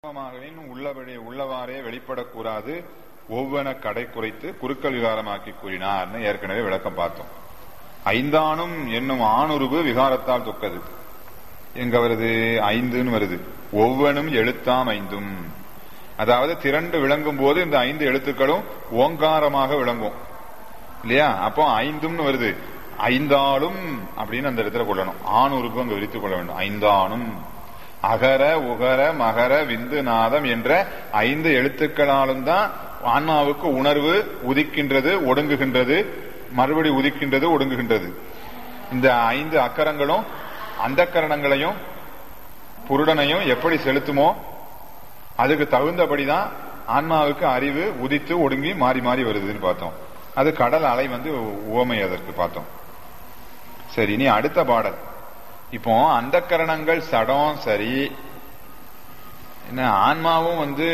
ஆகவேன் உள்ளபடி உள்ளவாறே வெளிப்படக்கூடாது ஒவ்வொன கடை குறைத்து குறுக்கல் விகாரமாக்கி கூறினார்னு ஏற்கனவே விளக்கம் பார்த்தோம் ஐந்தானும் என்னும் ஆணுருவு விகாரத்தால் தொக்கது எங்க வருது ஐந்துன்னு வருது ஒவ்வொன்றும் எழுத்தாம் ஐந்தும் அதாவது திரண்டு விளங்கும் போது இந்த ஐந்து எழுத்துக்களும் ஓங்காரமாக விளங்கும் இல்லையா அப்போ ஐந்தும்னு வருது ஐந்தாலும் அப்படின்னு அந்த இடத்துல கொள்ளணும் ஆணுருக்கு அங்க விரித்துக் கொள்ள வேண்டும் ஐந்தானும் அகர உகர மகர விந்து நாதம் என்ற ஐந்து எழுத்துக்களாலும் தான் ஆன்மாவுக்கு உணர்வு உதிக்கின்றது ஒடுங்குகின்றது மறுபடி உதிக்கின்றது ஒடுங்குகின்றது இந்த ஐந்து அக்கரங்களும் அந்த கரணங்களையும் புருடனையும் எப்படி செலுத்துமோ அதுக்கு தகுந்தபடிதான் ஆன்மாவுக்கு அறிவு உதித்து ஒடுங்கி மாறி மாறி வருதுன்னு பார்த்தோம் அது கடல் அலை வந்து உவமை அதற்கு பார்த்தோம் சரி இனி அடுத்த பாடல் இப்போ அந்த கரணங்கள் சடம் சரி என்ன ஆன்மாவும் வந்து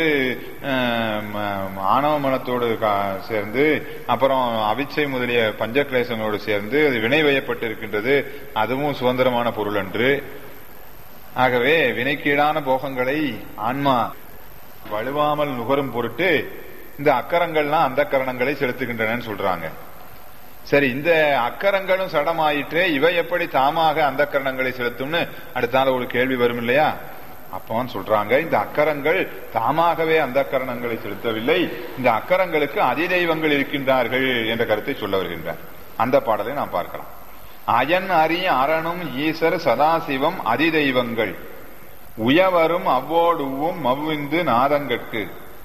ஆணவ மனத்தோடு சேர்ந்து அப்புறம் அவிச்சை முதலிய பஞ்சக்லேசங்களோடு சேர்ந்து அது வினை வயப்பட்டு இருக்கின்றது அதுவும் சுதந்திரமான பொருள் அன்று ஆகவே வினைக்கீடான போகங்களை ஆன்மா வலுவாமல் நுகரும் பொருட்டு இந்த அக்கரங்கள்லாம் அந்த கரணங்களை செலுத்துகின்றன சொல்றாங்க சரி இந்த அக்கரங்களும் சடமாயிற்று இவை எப்படி தாமாக அந்த கரணங்களை செலுத்தும்னு அடுத்தால ஒரு கேள்வி வரும் இல்லையா அப்போன்னு சொல்றாங்க இந்த அக்கரங்கள் தாமாகவே அந்த கரணங்களை செலுத்தவில்லை இந்த அக்கரங்களுக்கு அதிதெய்வங்கள் இருக்கின்றார்கள் என்ற கருத்தை சொல்ல வருகின்றார் அந்த பாடலை நாம் பார்க்கலாம் அயன் அரி அரணும் ஈசர் சதாசிவம் அதிதெய்வங்கள் உயவரும் அவ்வோடுவும் மவ்விந்து நாதங்கட்கு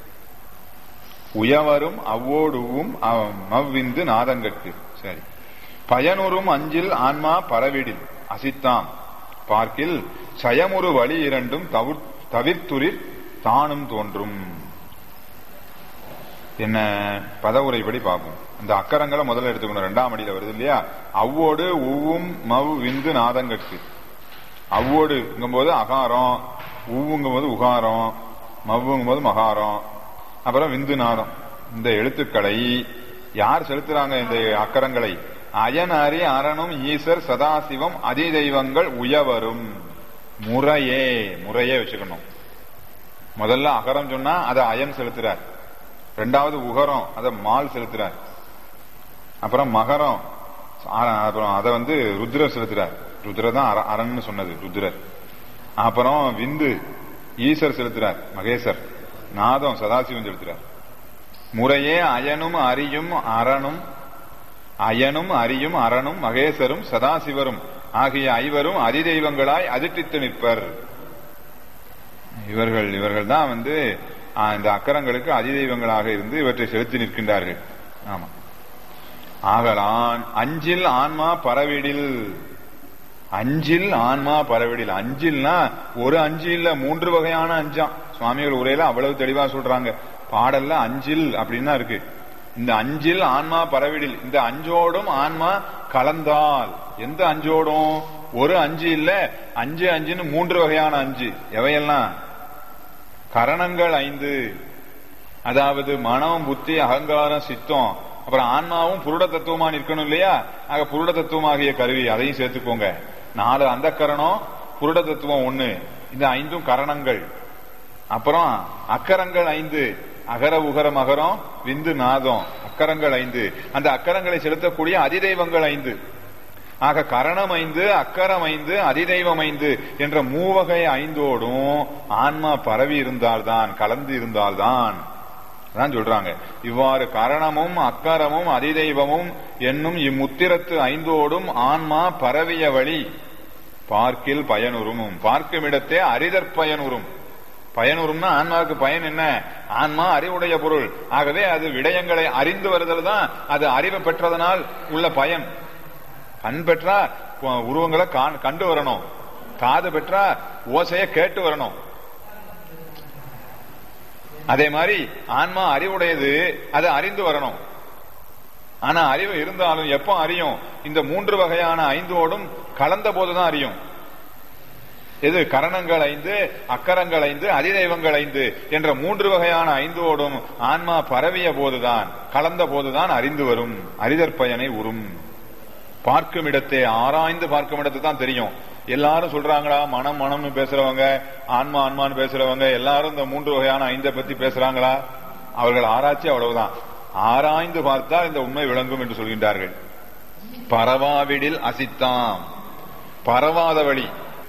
உயவரும் அவ்வோடுவும் மவ்விந்து நாதங்கட்கு சரி பயனுறும் அஞ்சில் ஆன்மா பரவிடில் அசித்தாம் பார்க்கில் சயமுறு வழி இரண்டும் தவிர்த்துரில் தானும் தோன்றும் என்ன பதவுரைப்படி பார்ப்போம் இந்த அக்கரங்களை முதல்ல எடுத்துக்கணும் ரெண்டாம் அடியில வருது இல்லையா அவ்வோடு உவும் மவ் விந்து நாதங்கட்கு அவ்வோடுங்கும் போது அகாரம் ஊவுங்கும் போது உகாரம் மவ்வுங்கும் போது மகாரம் அப்புறம் விந்து நாதம் இந்த எழுத்துக்களை யார் செலுத்துறாங்க இந்த அக்கரங்களை அயன் அரி அரணும் ஈசர் சதாசிவம் அதிதெய்வங்கள் உயவரும் முறையே முறையே வச்சுக்கணும் முதல்ல அகரம் சொன்னா அதை அயன் செலுத்துறார் ரெண்டாவது உகரம் அதை மால் செலுத்துறார் அப்புறம் மகரம் அப்புறம் அதை வந்து ருத்ரர் செலுத்துறார் ருத்ர தான் அரண்னு சொன்னது ருத்ரர் அப்புறம் விந்து ஈசர் செலுத்துறார் மகேசர் நாதம் சதாசிவம் செலுத்துறார் முறையே அயனும் அரியும் அரணும் அயனும் அரியும் அரணும் மகேசரும் சதாசிவரும் ஆகிய ஐவரும் அதிதெய்வங்களாய் அதிர்டித்து நிற்பர் இவர்கள் இவர்கள் தான் வந்து இந்த அக்கரங்களுக்கு அதிதெய்வங்களாக இருந்து இவற்றை செலுத்தி நிற்கின்றார்கள் ஆமா ஆகலான் அஞ்சில் ஆன்மா பரவிடில் அஞ்சில் ஆன்மா பரவிடில் அஞ்சில்னா ஒரு அஞ்சு இல்ல மூன்று வகையான அஞ்சாம் சுவாமிகள் உரையில அவ்வளவு தெளிவா சொல்றாங்க பாடல்ல அஞ்சில் அப்படின்னா இருக்கு இந்த அஞ்சில் ஆன்மா பரவிடில் இந்த அஞ்சோடும் ஆன்மா கலந்தால் எந்த அஞ்சோடும் ஒரு அஞ்சு இல்ல அஞ்சு அஞ்சுன்னு மூன்று வகையான அஞ்சு எவையெல்லாம் கரணங்கள் ஐந்து அதாவது மனம் புத்தி அகங்காரம் சித்தம் அப்புறம் ஆன்மாவும் புருட தத்துவமா நிற்கணும் இல்லையா ஆக புருட தத்துவமாகிய கருவி அதையும் சேர்த்துக்கோங்க நாலு அந்த கரணம் புருட தத்துவம் ஒண்ணு இந்த ஐந்தும் கரணங்கள் அப்புறம் அக்கரங்கள் ஐந்து அகர உகர மகரம் விந்து நாதம் அக்கரங்கள் ஐந்து அந்த அக்கரங்களை செலுத்தக்கூடிய அதிதெய்வங்கள் ஐந்து ஆக கரணம் ஐந்து அக்கரம் ஐந்து அதிதெய்வம் ஐந்து என்ற மூவகை ஐந்தோடும் ஆன்மா பரவி இருந்தால்தான் கலந்து இருந்தால்தான் தான் சொல்றாங்க இவ்வாறு கரணமும் அக்கரமும் அதிதெய்வமும் என்னும் இம்முத்திரத்து ஐந்தோடும் ஆன்மா பரவிய வழி பார்க்கில் பயனுறும் பார்க்கும் இடத்தே அரிதற் பயனுறும் பயனுறும்னா ஆன்மாவுக்கு பயன் என்ன ஆன்மா அறிவுடைய பொருள் ஆகவே அது விடயங்களை அறிந்து வருதல் தான் அது அறிவை பெற்றதனால் உள்ள பயன் கண் பெற்றா உருவங்களை கண்டு வரணும் காது பெற்றா ஓசைய கேட்டு வரணும் அதே மாதிரி ஆன்மா அறிவுடையது அதை அறிந்து வரணும் ஆனா அறிவு இருந்தாலும் எப்ப அறியும் இந்த மூன்று வகையான ஐந்தோடும் கலந்த போதுதான் அறியும் எது கரணங்கள் ஐந்து அக்கரங்கள் ஐந்து அதிதெய்வங்கள் ஐந்து என்ற மூன்று வகையான ஐந்தோடும் ஆன்மா பரவிய போதுதான் கலந்த போதுதான் அறிந்து வரும் அறிதற்பயனை உறும் பார்க்கும் இடத்தை ஆராய்ந்து பார்க்கும் இடத்து தான் தெரியும் எல்லாரும் சொல்றாங்களா மனம் மனம்னு பேசுறவங்க ஆன்மா ஆன்மான்னு பேசுறவங்க எல்லாரும் இந்த மூன்று வகையான ஐந்தை பத்தி பேசுறாங்களா அவர்கள் ஆராய்ச்சி அவ்வளவுதான் ஆராய்ந்து பார்த்தால் இந்த உண்மை விளங்கும் என்று சொல்கின்றார்கள் பரவாவிடில் அசித்தாம் பரவாத வழி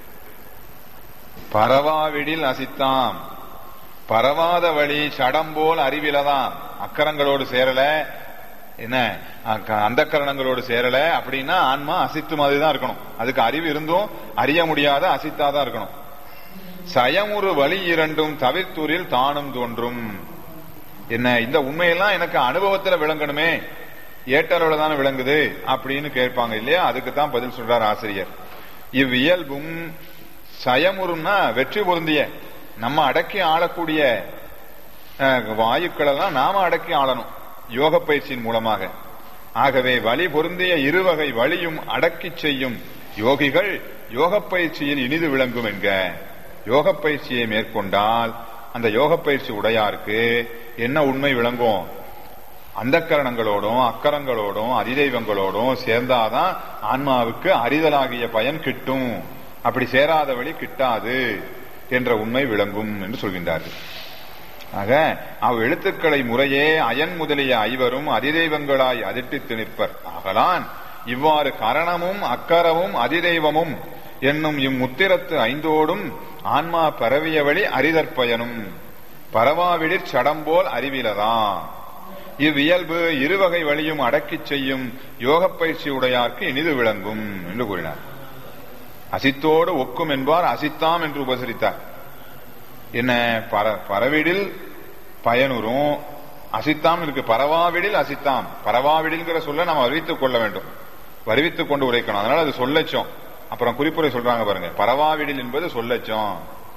பரவாவிடில் அசித்தாம் பரவாத வழி சடம்போல் அறிவிலதான் அக்கரங்களோடு சேரல என்ன அந்த கரணங்களோடு சேரல அப்படின்னா ஆன்மா அசித்து மாதிரி தான் இருக்கணும் அதுக்கு அறிவு இருந்தும் அறிய முடியாத அசித்தாதான் இருக்கணும் சயமுறு வழி இரண்டும் தவிர்த்தூரில் தானும் தோன்றும் என்ன இந்த உண்மையெல்லாம் எனக்கு அனுபவத்துல விளங்கணுமே ஏற்றளவுல தானே விளங்குது அப்படின்னு கேட்பாங்க இல்லையா அதுக்கு தான் பதில் சொல்றார் ஆசிரியர் இவ்வியல்பும் சயமுறும்னா வெற்றி பொருந்திய நம்ம அடக்கி ஆளக்கூடிய வாயுக்கள் எல்லாம் நாம அடக்கி ஆளணும் யோக பயிற்சியின் மூலமாக ஆகவே வழி பொருந்திய இருவகை வழியும் அடக்கி செய்யும் யோகிகள் யோக பயிற்சியில் இனிது விளங்கும் என்க யோக பயிற்சியை மேற்கொண்டால் அந்த யோக பயிற்சி உடையாருக்கு என்ன உண்மை விளங்கும் அந்த கரணங்களோடும் அக்கரங்களோடும் அதிதெய்வங்களோடும் சேர்ந்தாதான் ஆன்மாவுக்கு அறிதலாகிய பயன் கிட்டும் அப்படி சேராத வழி கிட்டாது என்ற உண்மை விளங்கும் என்று சொல்கின்றார்கள் ஆக அவ் எழுத்துக்களை முறையே அயன் முதலிய ஐவரும் அதிதெய்வங்களாய் அதிர்ட்டித்து நிற்பர் ஆகலான் இவ்வாறு கரணமும் அக்கரமும் அதிதெய்வமும் என்னும் இம்முத்திரத்து ஐந்தோடும் ஆன்மா பரவிய வழி அறிதற்பயனும் பரவாவிடிற் சடம்போல் அறிவிலதான் இவ்வியல்பு இருவகை வழியும் அடக்கிச் செய்யும் யோக பயிற்சி உடையார்க்கு இனிது விளங்கும் என்று கூறினார் அசித்தோடு ஒக்கும் என்பார் அசித்தாம் என்று உபசரித்தார் என்ன பர பரவிடில் பயனுறும் அசித்தாம் இருக்கு பரவாவிடில் அசித்தாம் பரவாவிடில்ங்கிற சொல்ல நம்ம அறிவித்துக் கொள்ள வேண்டும் வருவித்துக் கொண்டு உரைக்கணும் அதனால அது சொல்லச்சோம் அப்புறம் குறிப்புரை சொல்றாங்க பாருங்க பரவாவிடில் என்பது சொல்லச்சோம்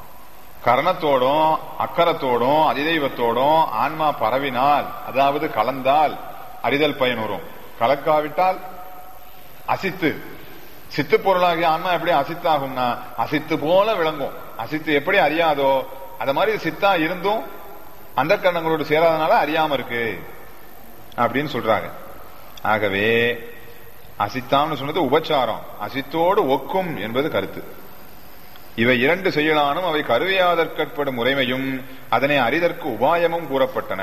கரணத்தோடும் அக்கரத்தோடும் அதிதெய்வத்தோடும் ஆன்மா பரவினால் அதாவது கலந்தால் அறிதல் பயனுறும் கலக்காவிட்டால் அசித்து சித்து பொருளாகிய ஆன்மா எப்படி அசித்தாகும்னா அசித்து போல விளங்கும் அசித்து எப்படி அறியாதோ அத மாதிரி சித்தா இருந்தும் அந்த கரணங்களோடு சேராதனால அறியாம இருக்கு அப்படின்னு சொல்றாங்க ஆகவே அசித்தாம்னு சொன்னது உபச்சாரம் அசித்தோடு ஒக்கும் என்பது கருத்து இவை இரண்டு செயலானும் அவை கருவியாதற்கட்படும் முறைமையும் அதனை அறிதற்கு உபாயமும் கூறப்பட்டன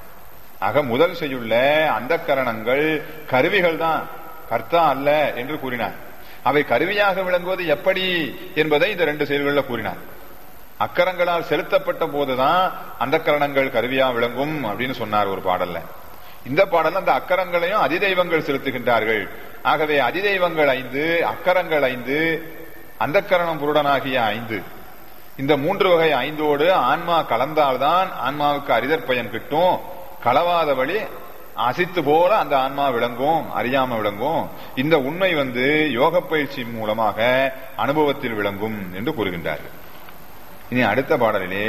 ஆக முதல் செய்யுள்ள அந்த கரணங்கள் கருவிகள் தான் கர்த்தா அல்ல என்று கூறினார் அவை கருவியாக விளங்குவது எப்படி என்பதை இந்த ரெண்டு செயல்களில் கூறினார் அக்கரங்களால் செலுத்தப்பட்ட போதுதான் அந்த கரணங்கள் கருவியா விளங்கும் அப்படின்னு சொன்னார் ஒரு பாடல்ல இந்த பாடல்ல அந்த அக்கரங்களையும் அதிதெய்வங்கள் செலுத்துகின்றார்கள் ஆகவே அதிதெய்வங்கள் ஐந்து அக்கரங்கள் ஐந்து அந்த கரணம் புருடனாகிய ஐந்து இந்த மூன்று வகை ஐந்தோடு ஆன்மா கலந்தால்தான் ஆன்மாவுக்கு அறிதற் பயன் கிட்டும் களவாத வழி அசித்து போல அந்த ஆன்மா விளங்கும் அறியாம விளங்கும் இந்த உண்மை வந்து யோக பயிற்சி மூலமாக அனுபவத்தில் விளங்கும் என்று கூறுகின்றார்கள் இனி அடுத்த பாடலிலே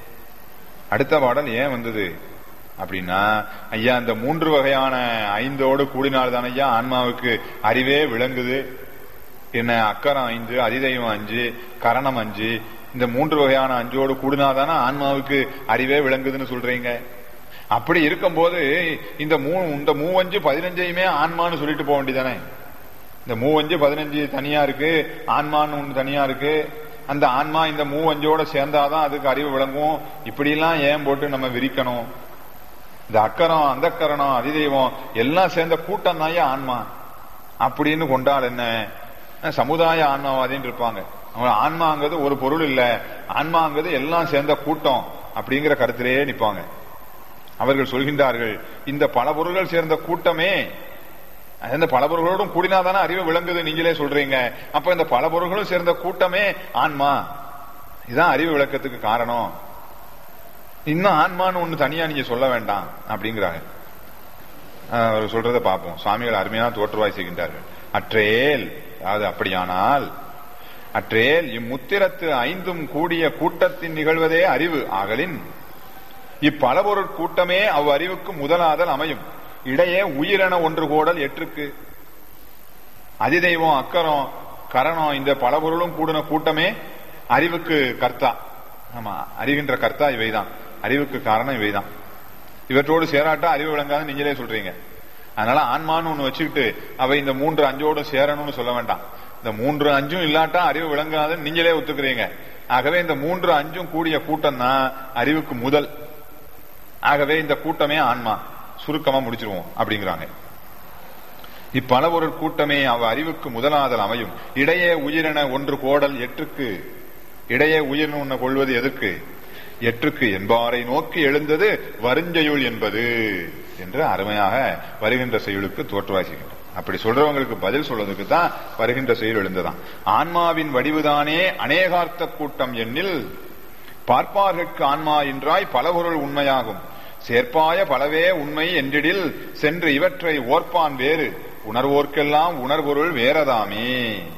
அடுத்த பாடல் ஏன் வந்தது அப்படின்னா ஐயா இந்த மூன்று வகையான ஐந்தோடு கூடினால்தான் ஐயா ஆன்மாவுக்கு அறிவே விளங்குது என்ன அக்கரம் ஐந்து அதிதெய்வம் அஞ்சு கரணம் அஞ்சு இந்த மூன்று வகையான அஞ்சோடு கூடினாதானே ஆன்மாவுக்கு அறிவே விளங்குதுன்னு சொல்றீங்க அப்படி இருக்கும்போது இந்த மூ இந்த மூவஞ்சு பதினஞ்சையுமே ஆன்மான்னு சொல்லிட்டு போக வேண்டியதானே இந்த மூவஞ்சு பதினஞ்சு தனியா இருக்கு ஆன்மான்னு ஒன்று தனியா இருக்கு அந்த ஆன்மா இந்த மூவஞ்சோட சேர்ந்தாதான் அதுக்கு அறிவு விளங்கும் இப்படி எல்லாம் ஏன் போட்டு நம்ம விரிக்கணும் இந்த அக்கரம் அந்த கரணம் அதிதெய்வம் எல்லாம் சேர்ந்த கூட்டம் தான் ஆன்மா அப்படின்னு கொண்டால் என்ன சமுதாய ஆன்மாவாதின்னு இருப்பாங்க அவங்க ஆன்மாங்கிறது ஒரு பொருள் இல்ல ஆன்மாங்கிறது எல்லாம் சேர்ந்த கூட்டம் அப்படிங்கிற கருத்திலேயே நிப்பாங்க அவர்கள் சொல்கின்றார்கள் இந்த பல பொருள்கள் சேர்ந்த கூட்டமே இந்த பல பொருள்களோடும் கூடினாதானே அறிவு விளங்குது நீங்களே சொல்றீங்க அப்ப இந்த பல பொருள்களும் சேர்ந்த கூட்டமே ஆன்மா இதுதான் அறிவு விளக்கத்துக்கு காரணம் இன்னும் ஆன்மான்னு ஒண்ணு தனியா நீங்க சொல்ல வேண்டாம் அப்படிங்கிறாங்க அவர் சொல்றதை பார்ப்போம் சுவாமிகள் அருமையான தோற்றுவாய் செய்கின்றார்கள் அற்றேல் அதாவது அப்படியானால் அற்றேல் இம்முத்திரத்து ஐந்தும் கூடிய கூட்டத்தின் நிகழ்வதே அறிவு ஆகலின் இப்பலபொருட் கூட்டமே அவ் அறிவுக்கு முதலாதல் அமையும் இடையே உயிரென ஒன்று கோடல் எற்றுக்கு அதிதெய்வம் அக்கரம் கரணம் இந்த பலபொருளும் கூடின கூட்டமே அறிவுக்கு கர்த்தா ஆமா அறிகின்ற கர்த்தா இவைதான் அறிவுக்கு காரணம் இவைதான் இவற்றோடு சேராட்டா அறிவு விளங்காது நீங்களே சொல்றீங்க அதனால ஆன்மான்னு ஒண்ணு வச்சுக்கிட்டு அவை இந்த மூன்று அஞ்சோடும் சேரணும்னு சொல்ல வேண்டாம் இந்த இந்த மூன்று அஞ்சும் இல்லாட்டா அறிவு விளங்காதுன்னு நீங்களே ஒத்துக்கிறீங்க ஆகவே இந்த மூன்று அஞ்சும் கூடிய கூட்டம் தான் அறிவுக்கு முதல் ஆகவே இந்த கூட்டமே ஆன்மா சுருக்கமா முடிச்சிருவோம் அப்படிங்கிறாங்க இப்பலவொரு கூட்டமே அவ அறிவுக்கு முதலாதல் அமையும் இடையே உயிரென ஒன்று கோடல் எட்டுக்கு இடையே உயிர் உன்னை கொள்வது எதற்கு எட்டுக்கு என்பாரை நோக்கி எழுந்தது வருஞ்செயுள் என்பது என்று அருமையாக வருகின்ற செயலுக்கு தோற்றுவாசிக்கின்றோம் அப்படி சொல்றவங்களுக்கு பதில் சொல்றதுக்கு தான் வருகின்ற செயல் எழுந்ததான் ஆன்மாவின் வடிவுதானே அநேகார்த்த கூட்டம் எண்ணில் பார்ப்பார்கட்கு ஆன்மா என்றாய் பலபொருள் உண்மையாகும் சேர்ப்பாய பலவே உண்மை என்றிடில் சென்று இவற்றை ஓர்ப்பான் வேறு உணர்வோர்க்கெல்லாம் உணர்பொருள் வேறதாமே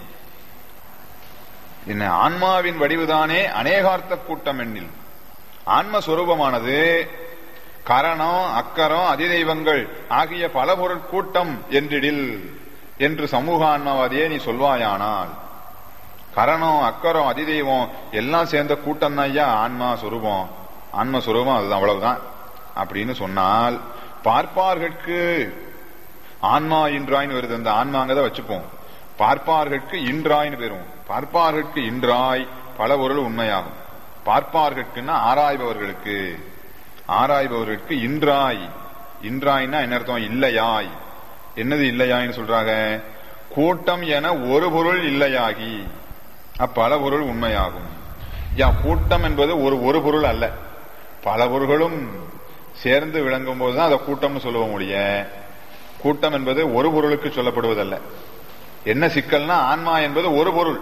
என்ன ஆன்மாவின் வடிவுதானே அநேகார்த்த கூட்டம் எண்ணில் ஆன்மஸ்வரூபமானது கரணம் அக்கரம் அதிதெய்வங்கள் ஆகிய பல பொருள் கூட்டம் என்றிடில் என்று சமூக ஆன்மாவாதியே நீ சொல்வாயானால் கரணம் அக்கரம் அதிதெய்வம் எல்லாம் சேர்ந்த கூட்டம் தான் ஐயா ஆன்மா சுரூபம் ஆன்ம சுரூபம் அதுதான் அவ்வளவுதான் அப்படின்னு சொன்னால் பார்ப்பார்கட்கு ஆன்மா இன்றாய்னு வருது அந்த ஆன்மாங்கதான் வச்சுப்போம் பார்ப்பார்கட்கு இன்றாய்னு பெறும் பார்ப்பார்கட்கு இன்றாய் பல பொருள் உண்மையாகும் பார்ப்பார்கட்குன்னா ஆராய்பவர்களுக்கு ஆராய்பவர்களுக்கு இன்றாய் இன்றாய்னா என்ன அர்த்தம் இல்லையாய் என்னது இல்லையாய்னு சொல்றாங்க கூட்டம் என ஒரு பொருள் இல்லையாகி அப்பல பொருள் உண்மையாகும் யா கூட்டம் என்பது ஒரு ஒரு பொருள் அல்ல பல பொருள்களும் சேர்ந்து விளங்கும் போதுதான் அதை கூட்டம்னு சொல்லுவ முடிய கூட்டம் என்பது ஒரு பொருளுக்கு சொல்லப்படுவதல்ல என்ன சிக்கல்னா ஆன்மா என்பது ஒரு பொருள்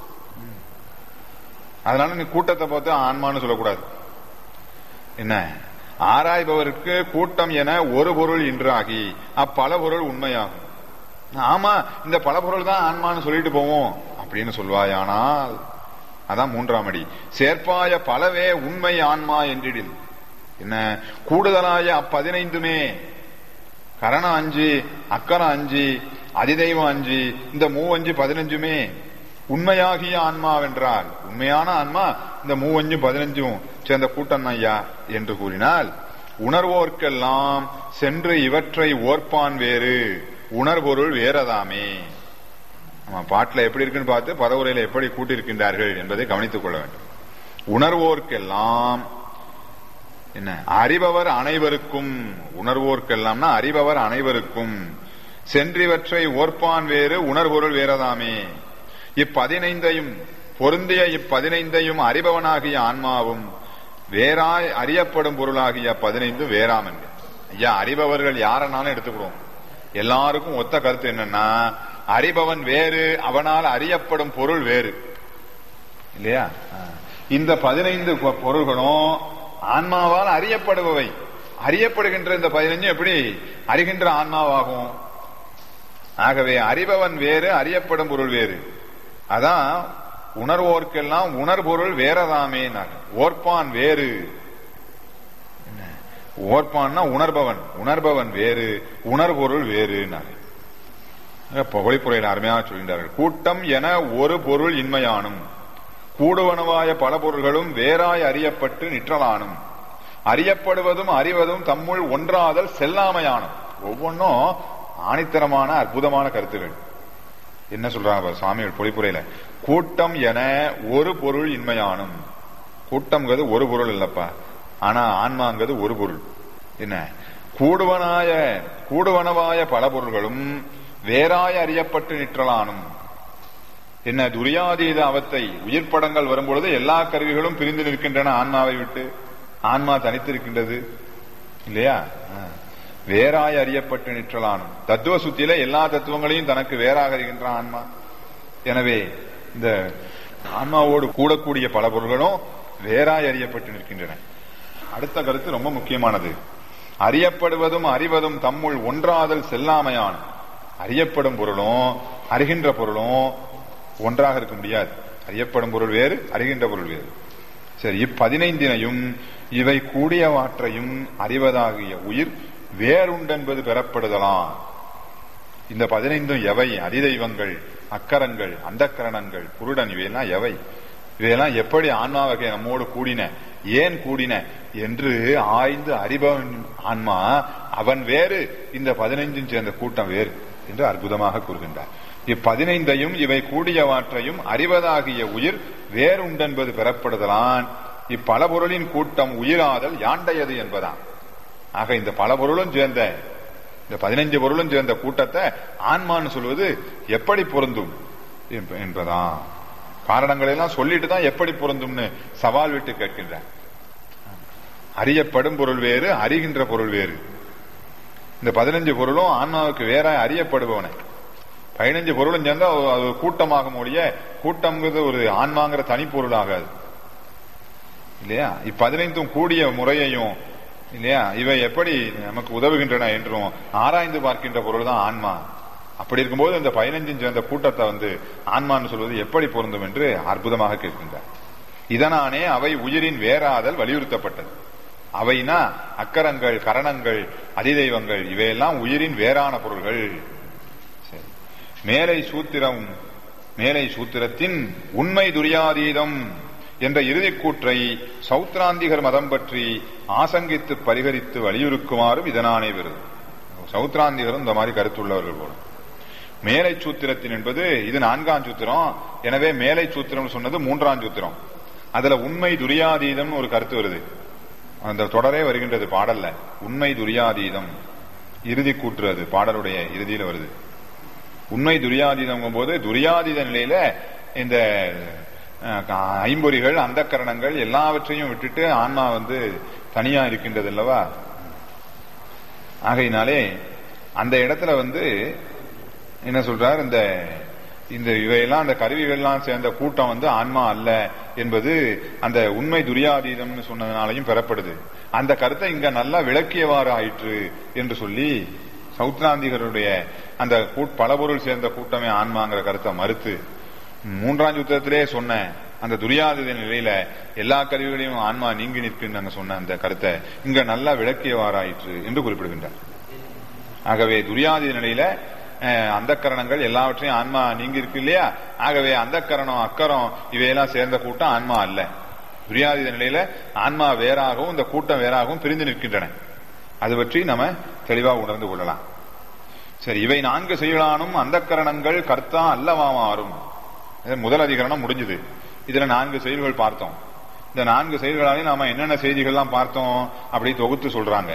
அதனால நீ கூட்டத்தை பார்த்து ஆன்மான்னு சொல்லக்கூடாது என்ன ஆராய்பவருக்கு கூட்டம் என ஒரு பொருள் இன்றாகி அப்பல பொருள் உண்மையாகும் ஆமா இந்த பல பொருள் தான் ஆன்மான்னு சொல்லிட்டு போவோம் அப்படின்னு சொல்வாயானால் அதான் மூன்றாம் அடி சேர்ப்பாய பலவே உண்மை ஆன்மா என்றிடில் என்ன கூடுதலாய அப்பதினைந்துமே கரணம் அஞ்சு அக்கரம் அஞ்சு அதிதெய்வம் அஞ்சு இந்த மூவஞ்சு பதினஞ்சுமே உண்மையாகிய ஆன்மாவென்றால் உண்மையான ஆன்மா இந்த மூவஞ்சும் பதினஞ்சும் சேர்ந்த கூட்டம் ஐயா என்று கூறினால் உணர்வோர்க்கெல்லாம் சென்று இவற்றை ஓர்ப்பான் வேறு உணர்பொருள் வேறதாமே நம்ம பாட்டுல எப்படி இருக்குன்னு பார்த்து பதவுரையில எப்படி கூட்டியிருக்கின்றார்கள் என்பதை கவனித்துக் கொள்ள வேண்டும் உணர்வோர்க்கெல்லாம் என்ன அறிபவர் அனைவருக்கும் உணர்வோர்க்கெல்லாம்னா அறிபவர் அனைவருக்கும் சென்றிவற்றை ஓர்ப்பான் வேறு உணர்பொருள் வேறதாமே இப்பதினைந்தையும் பொருந்திய இப்பதினைந்தையும் அறிபவனாகிய ஆன்மாவும் வேறாய் அறியப்படும் பொருளாகிய பதினைந்து வேறாம் என்க ஐயா அறிபவர்கள் யாரனாலும் எடுத்துக்கிறோம் எல்லாருக்கும் ஒத்த கருத்து என்னன்னா அறிபவன் வேறு அவனால் அறியப்படும் பொருள் வேறு இல்லையா இந்த பதினைந்து பொருள்களும் ஆன்மாவால் அறியப்படுபவை அறியப்படுகின்ற இந்த பதினைஞ்சு எப்படி அறிகின்ற ஆன்மாவாகும் ஆகவே அறிபவன் வேறு அறியப்படும் பொருள் வேறு அதான் உணர்வோர்க்கெல்லாம் உணர்பொருள் வேறதாமே ஓர்ப்பான் வேறு ஓர்ப்பான்னா உணர்பவன் உணர்பவன் வேறு உணர்பொருள் வேறு புகழிப்புறையில் அருமையாக சொல்கின்றார்கள் கூட்டம் என ஒரு பொருள் இன்மையானும் கூடுவனவாய பல பொருள்களும் வேறாய் அறியப்பட்டு நிற்றலானும் அறியப்படுவதும் அறிவதும் தம்முள் ஒன்றாதல் செல்லாமையானும் ஒவ்வொன்றும் ஆணித்தரமான அற்புதமான கருத்துகள் என்ன சொல்றாங்க சுவாமிகள் பொழிப்புரையில கூட்டம் என ஒரு பொருள் இன்மையானும் கூட்டம்ங்கிறது ஒரு பொருள் இல்லப்பா ஆனா ஆன்மாங்கிறது ஒரு பொருள் என்ன கூடுவனாய கூடுவனவாய பல பொருள்களும் வேறாய் அறியப்பட்டு நிற்றலானும் என்ன துரியாதீத அவத்தை உயிர் படங்கள் வரும்பொழுது எல்லா கருவிகளும் பிரிந்து நிற்கின்றன ஆன்மாவை விட்டு ஆன்மா தனித்திருக்கின்றது இல்லையா வேறாய் அறியப்பட்டு நிற்றலானும் தத்துவ சுத்தியில எல்லா தத்துவங்களையும் தனக்கு வேறாக அறிகின்ற ஆன்மா எனவே இந்த ஆன்மாவோடு கூடக்கூடிய பல பொருள்களும் வேறாய் அறியப்பட்டு நிற்கின்றன அடுத்த கருத்து ரொம்ப முக்கியமானது அறியப்படுவதும் அறிவதும் தம்முள் ஒன்றாதல் செல்லாமையான் அறியப்படும் பொருளும் அறிகின்ற பொருளும் ஒன்றாக இருக்க முடியாது அறியப்படும் பொருள் வேறு அறிகின்ற பொருள் வேறு சரி இப்பதினைந்தினையும் இவை கூடியவாற்றையும் அறிவதாகிய உயிர் வேறுண்டென்பது பெறப்படுதலாம் இந்த பதினைந்தும் எவை அதிதெய்வங்கள் அக்கரங்கள் அந்தக்கரணங்கள் குருடன் இவையெல்லாம் எவை இவையெல்லாம் எப்படி ஆன்மா வகை நம்மோடு கூடின ஏன் கூடின என்று ஆய்ந்து அறிபவன் ஆன்மா அவன் வேறு இந்த பதினைஞ்சும் சேர்ந்த கூட்டம் வேறு என்று அற்புதமாக கூறுகின்றார் இப்பதினைந்தையும் இவை கூடியவாற்றையும் அறிவதாகிய உயிர் வேறுண்டென்பது பெறப்படுதலான் இப்பல பொருளின் கூட்டம் உயிராதல் யாண்டையது என்பதாம் ஆக இந்த பல பொருளும் சேர்ந்த இந்த பதினைஞ்சு பொருளும் சேர்ந்த கூட்டத்தை ஆன்மான்னு சொல்வது எப்படி பொருந்தும் என்ப- என்பதாம் காரணங்களை எல்லாம் சொல்லிட்டு தான் எப்படி பொருந்தும்னு சவால் விட்டு கேட்கின்றார் அறியப்படும் பொருள் வேறு அறிகின்ற பொருள் வேறு இந்த பதினஞ்சு பொருளும் ஆன்மாவுக்கு வேற அறியப்படுபவன பதினஞ்சு பொருளும் சேர்ந்தா அது- அது ஒரு கூட்டமாகும் ஒழிய கூட்டம்ங்கிறது ஒரு ஆன்மாங்கிற தனிப்பொருள் ஆகாது இல்லையா இப்பதினைந்தும் கூடிய முறையையும் இல்லையா இவை எப்படி நமக்கு உதவுகின்றன என்றும் ஆராய்ந்து பார்க்கின்ற பொருள் தான் ஆன்மா அப்படி இருக்கும்போது இந்த பதினஞ்சும் சேர்ந்த கூட்டத்தை வந்து ஆன்மான்னு சொல்வது எப்படி பொருந்தும் என்று அற்புதமாக கேட்கின்றார் இதனானே அவை உயிரின் வேறாதல் வலியுறுத்தப்பட்டது அவைனா அக்கரங்கள் கரணங்கள் அதிதெய்வங்கள் இவையெல்லாம் உயிரின் வேறான பொருள்கள் சரி. மேலை சூத்திரம் மேலை சூத்திரத்தின் உண்மை துரியாதீதம் என்ற இறுதிக் கூற்றை சௌத்ராந்திகர் மதம் பற்றி ஆசங்கித்து பரிகரித்து வலியுறுக்குமாறும் இதனானே வருது சௌத்ராந்திகரும் இந்த மாதிரி கருத்துள்ளவர்கள் போல மேலை சூத்திரத்தின் என்பது இது நான்காம் சூத்திரம் எனவே மேலை சூத்திரம் சொன்னது மூன்றாம் சூத்திரம் அதுல உண்மை துரியாதீதம் ஒரு கருத்து வருது அந்த தொடரே வருகின்றது பாடல்ல உண்மை துரியாதீதம் இறுதி கூற்று அது பாடலுடைய இறுதியில வருது உண்மை துரியாதீதம் போது துரியாதீத நிலையில இந்த அஹ், ஐம்பொறிகள் அந்த கரணங்கள் எல்லாவற்றையும் விட்டுட்டு ஆன்மா வந்து தனியா இருக்கின்றது அல்லவா ஆகையினாலே அந்த இடத்துல வந்து என்ன சொல்றார் இந்த இந்த இவையெல்லாம் அந்த கருவிகள்லாம் சேர்ந்த கூட்டம் வந்து ஆன்மா அல்ல என்பது அந்த உண்மை துரியாதீதம்னு சொன்னதுனாலையும் பெறப்படுது அந்த கருத்தை இங்க நல்லா விளக்கியவாறு ஆயிற்று என்று சொல்லி சௌத்ராந்திகருடைய அந்த கூட்- பல பொருள் சேர்ந்த கூட்டமே ஆன்மாங்கிற கருத்தை மறுத்து மூன்றாம் யுத்தத்திலே சொன்ன அந்த துரியாதீத நிலையில எல்லா கருவிகளையும் ஆன்மா நீங்கி நிற்குன்னு நாங்க சொன்ன அந்த கருத்தை இங்க நல்லா விளக்கியவாறாயிற்று என்று குறிப்பிடுகின்றார் ஆகவே துரியாதீத நிலையில அந்த கரணங்கள் எல்லாவற்றையும் ஆன்மா நீங்கி இருக்கு இல்லையா ஆகவே அந்த கரணம் அக்கரம் இவையெல்லாம் சேர்ந்த கூட்டம் ஆன்மா அல்ல துரியாதீத நிலையில ஆன்மா வேறாகவும் இந்த கூட்டம் வேறாகவும் பிரிந்து நிற்கின்றன அது பற்றி நம்ம தெளிவா உணர்ந்து கொள்ளலாம் சரி இவை நான்கு செயலானும் அந்த கரணங்கள் கர்த்தா அல்லவா மாறும் இது முதல் அதிகரணம் முடிஞ்சது இதுல நான்கு செயல்கள் பார்த்தோம் இந்த நான்கு செயல்களாலே நாம என்னென்ன செய்திகள்லாம் பார்த்தோம் அப்படி தொகுத்து சொல்றாங்க